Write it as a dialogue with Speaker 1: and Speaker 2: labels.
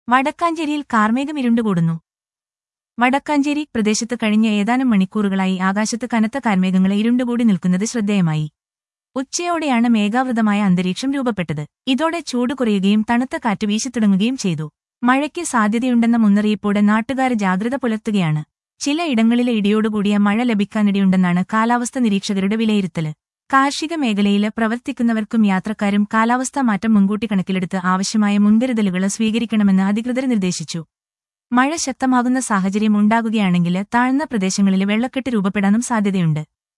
Speaker 1: വടക്കാഞ്ചേരിയിൽ കാർമേഘം ഇരുണ്ടുകൂടുന്നു വടക്കാഞ്ചേരി പ്രദേശത്ത് കഴിഞ്ഞ ഏതാനും മണിക്കൂറുകളായി ആകാശത്ത് കനത്ത കാർമേഘങ്ങളെ ഇരുണ്ടുകൂടി നിൽക്കുന്നത് ശ്രദ്ധേയമായി ഉച്ചയോടെയാണ് മേഘാവൃതമായ അന്തരീക്ഷം രൂപപ്പെട്ടത് ഇതോടെ ചൂട് കുറയുകയും തണുത്ത കാറ്റ് വീശിത്തുടങ്ങുകയും ചെയ്തു മഴയ്ക്ക് സാധ്യതയുണ്ടെന്ന മുന്നറിയിപ്പോടെ നാട്ടുകാർ ജാഗ്രത പുലർത്തുകയാണ് ചില ഇടങ്ങളിലെ ഇടിയോടുകൂടിയ മഴ ലഭിക്കാനിടയുണ്ടെന്നാണ് കാലാവസ്ഥ നിരീക്ഷകരുടെ വിലയിരുത്തല് കാർഷിക മേഖലയിൽ പ്രവർത്തിക്കുന്നവർക്കും യാത്രക്കാരും കാലാവസ്ഥാ മാറ്റം മുൻകൂട്ടി കണക്കിലെടുത്ത് ആവശ്യമായ മുൻകരുതലുകൾ സ്വീകരിക്കണമെന്ന് അധികൃതർ നിർദ്ദേശിച്ചു മഴ ശക്തമാകുന്ന സാഹചര്യം ഉണ്ടാകുകയാണെങ്കിൽ താഴ്ന്ന പ്രദേശങ്ങളിൽ വെള്ളക്കെട്ട് രൂപപ്പെടാനും സാധ്യതയുണ്ട്